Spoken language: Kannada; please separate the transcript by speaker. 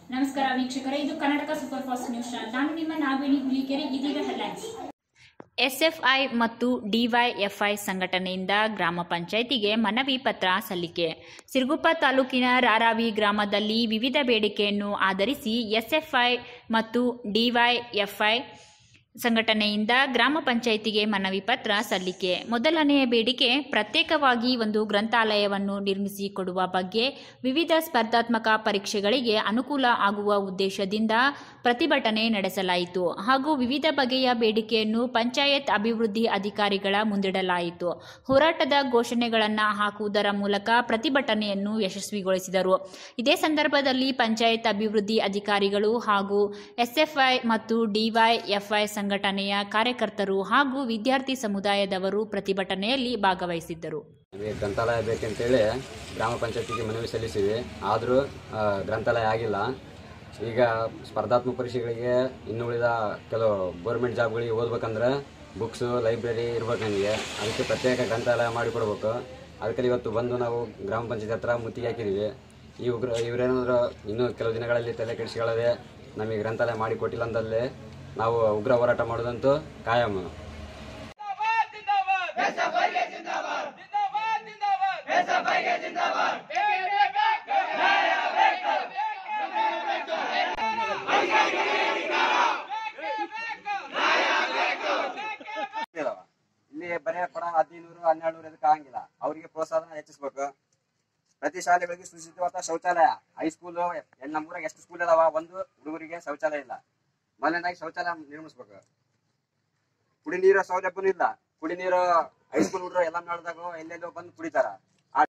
Speaker 1: ನಮಸ್ಕಾರ ವೀಕ್ಷಕರೇ ಇದು Karnataka super fast news channel ನಾನು ನಿಮ್ಮ ನಾಗವೇಣಿ ಹುಲಿಕೆರೆ ಇದೀಗ ಹೆಡ್ಲೈನ್ಸ್
Speaker 2: ಎಸ್ಎಫ್ಐ ಮತ್ತು ಡಿವೈಎಫ್ಐ ಸಂಘಟನೆಯಿಂದ ಗ್ರಾಮ ಪಂಚಾಯಿತಿಗೆ ಮನವಿ ಪತ್ರ ಸಲ್ಲಿಕೆ ಸಿರುಗುಪ್ಪ ತಾಲೂಕಿನ ರಾರಾವಿ ಗ್ರಾಮದಲ್ಲಿ ವಿವಿಧ ಬೇಡಿಕೆಯನ್ನು ಆಧರಿಸಿ ಎಸ್ಎಫ್ಐ ಮತ್ತು ಡಿವೈಎಫ್ಐ ಸಂಘಟನೆಯಿಂದ ಗ್ರಾಮ ಪಂಚಾಯಿತಿಗೆ ಮನವಿ ಪತ್ರ ಸಲ್ಲಿಕೆ ಮೊದಲನೆಯ ಬೇಡಿಕೆ ಪ್ರತ್ಯೇಕವಾಗಿ ಒಂದು ಗ್ರಂಥಾಲಯವನ್ನು ನಿರ್ಮಿಸಿ ಕೊಡುವ ಬಗ್ಗೆ ವಿವಿಧ ಸ್ಪರ್ಧಾತ್ಮಕ ಪರೀಕ್ಷೆಗಳಿಗೆ ಅನುಕೂಲ ಆಗುವ ಉದ್ದೇಶದಿಂದ ಪ್ರತಿಭಟನೆ ನಡೆಸಲಾಯಿತು ಹಾಗೂ ವಿವಿಧ ಬಗೆಯ ಬೇಡಿಕೆಯನ್ನು ಪಂಚಾಯತ್ ಅಭಿವೃದ್ಧಿ ಅಧಿಕಾರಿಗಳ ಮುಂದಿಡಲಾಯಿತು ಹೋರಾಟದ ಘೋಷಣೆಗಳನ್ನು ಹಾಕುವುದರ ಮೂಲಕ ಪ್ರತಿಭಟನೆಯನ್ನು ಯಶಸ್ವಿಗೊಳಿಸಿದರು ಇದೇ ಸಂದರ್ಭದಲ್ಲಿ ಪಂಚಾಯತ್ ಅಭಿವೃದ್ಧಿ ಅಧಿಕಾರಿಗಳು ಹಾಗೂ ಎಸ್ಎಫ್ಐ ಮತ್ತು ಡಿವೈಎಫ್ಐ ಸಂಘಟನೆಯ ಕಾರ್ಯಕರ್ತರು ಹಾಗೂ ವಿದ್ಯಾರ್ಥಿ ಸಮುದಾಯದವರು ಪ್ರತಿಭಟನೆಯಲ್ಲಿ ಭಾಗವಹಿಸಿದ್ದರು
Speaker 3: ನಮಗೆ ಗ್ರಂಥಾಲಯ ಬೇಕಂತೇಳಿ ಗ್ರಾಮ ಪಂಚಾಯತಿಗೆ ಮನವಿ ಸಲ್ಲಿಸಿವಿ ಆದರೂ ಗ್ರಂಥಾಲಯ ಆಗಿಲ್ಲ ಈಗ ಸ್ಪರ್ಧಾತ್ಮಕ ಪರೀಕ್ಷೆಗಳಿಗೆ ಇನ್ನು ಉಳಿದ ಕೆಲವು ಗೌರ್ಮೆಂಟ್ ಜಾಬ್ಗಳಿಗೆ ಓದ್ಬೇಕಂದ್ರೆ ಬುಕ್ಸು ಲೈಬ್ರರಿ ಇರ್ಬೇಕು ನನಗೆ ಅದಕ್ಕೆ ಪ್ರತ್ಯೇಕ ಗ್ರಂಥಾಲಯ ಮಾಡಿಕೊಡ್ಬೇಕು ಅದಕ್ಕೆ ಇವತ್ತು ಬಂದು ನಾವು ಗ್ರಾಮ ಪಂಚಾಯತ್ ಹತ್ರ ಮುತ್ತಿಗೆ ಹಾಕಿದ್ದೀವಿ ಈ ಉಗ್ರ ಇವರೇನಾದರೂ ಇನ್ನೂ ಕೆಲವು ದಿನಗಳಲ್ಲಿ ತಲೆ ಕೆಡಿಸಿಕೊಳ್ಳದೆ ನಮಗೆ ಗ್ರಂಥಾಲಯ ಮಾಡಿ ಕೊಟ್ಟಿಲ್ಲ ಅಂದಲ್ಲಿ ನಾವು ಉಗ್ರ ಹೋರಾಟ ಮಾಡೋದಂತೂ ಕಾಯಂ
Speaker 4: जिंदाबाद जिंदाबाद एसएफआई जिंदाबाद जिंदाबाद जिंदाबाद एसएफआई जिंदाबाद
Speaker 3: ಇದಾವ. ಇಲ್ಲಿ ಬರೇ ಕೊಡ ಹದಿನೂರು ಹನ್ನೆರಡು ನೂರು ಇದಕ್ಕೆ ಆಗಂಗಿಲ್ಲ ಅವರಿಗೆ ಪ್ರೋತ್ಸಾಹನ ಹೆಚ್ಚಿಸ್ಬೇಕು ಪ್ರತಿ ಶಾಲೆಗಳಿಗೆ ಸುಸಜ್ಜಿತವಾದ ಶೌಚಾಲಯ ಹೈಸ್ಕೂಲ್ ನಮ್ಮೂರಾಗ ಎಷ್ಟು ಸ್ಕೂಲ್ ಇದಾವ ಒಂದು ಹುಡುಗರಿಗೆ ಶೌಚಾಲಯ ಇಲ್ಲ ಮೊದಲನೇದಾಗಿ ಶೌಚಾಲಯ ನಿರ್ಮಿಸ್ಬೇಕು ಕುಡಿ ನೀರ ಸೌಲಭ್ಯನೂ ಇಲ್ಲ ಕುಡಿ ನೀರು ಹೈಸ್ಕೂಲ್ ಹುಡುಗರು ಎಲ್ಲ ನಾಡ್ದಾಗ ಎಲ್ಲೆಲ್ಲೋ ಬಂದು ಕುಡಿತಾರ